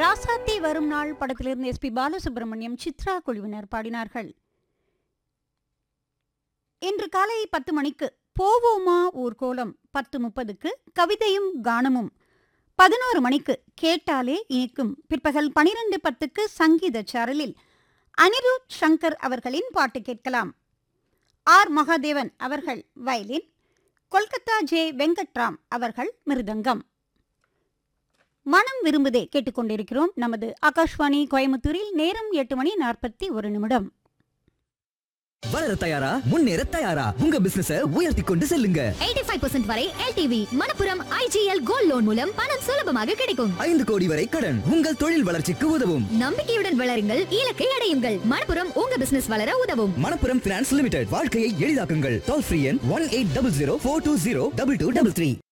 ராசாத்தி வரும் நாள் படத்திலிருந்து எஸ்பி பாலசுப்ரமணியம் சித்ரா குழுவினர் பாடினார்கள் இன்று காலை பத்து மணிக்கு போவோமா ஊர்கோலம் பத்து முப்பதுக்கு கவிதையும் கானமும் பதினோரு மணிக்கு கேட்டாலே இனிக்கும் பிற்பகல் பனிரெண்டு பத்துக்கு சங்கீத சாரலில் அனிருத் சங்கர் அவர்களின் பாட்டு கேட்கலாம் ஆர் மகாதேவன் அவர்கள் வயலின் கொல்கத்தா ஜே வெங்கட்ராம் அவர்கள் மிருதங்கம் மனம் விரும்புதே கேட்டுக்கொண்டிருக்கிறோம் நமது ஆகாஷ்வாணி கோயம்புத்தூரில் நேரம் எட்டு மணி நாற்பத்தி ஒரு நிமிடம் வளர தயாரா முன்னேற தயாரா உங்க பிசினஸ உயர்த்தி கொண்டு செல்லுங்க 85% வரை LTV Manappuram IGL gold loan மூலம் பணம் சுலபமாக கிடைக்கும் ஐந்து கோடி வரை கடன் உங்கள் தொழில் வளர்ச்சிக்கு உதவும் நம்பிக்கையுடன் வளருங்கள் இலக்கை அடையுங்கள் மணப்புரம் உங்க பிசினஸ் வளர உதவும் மணப்புரம் பினான்ஸ் லிமிடெட் வாழ்க்கையை எளிதாக்குங்கள் டோல் ஃப்ரீ எண் one eight double zero four two zero double two double three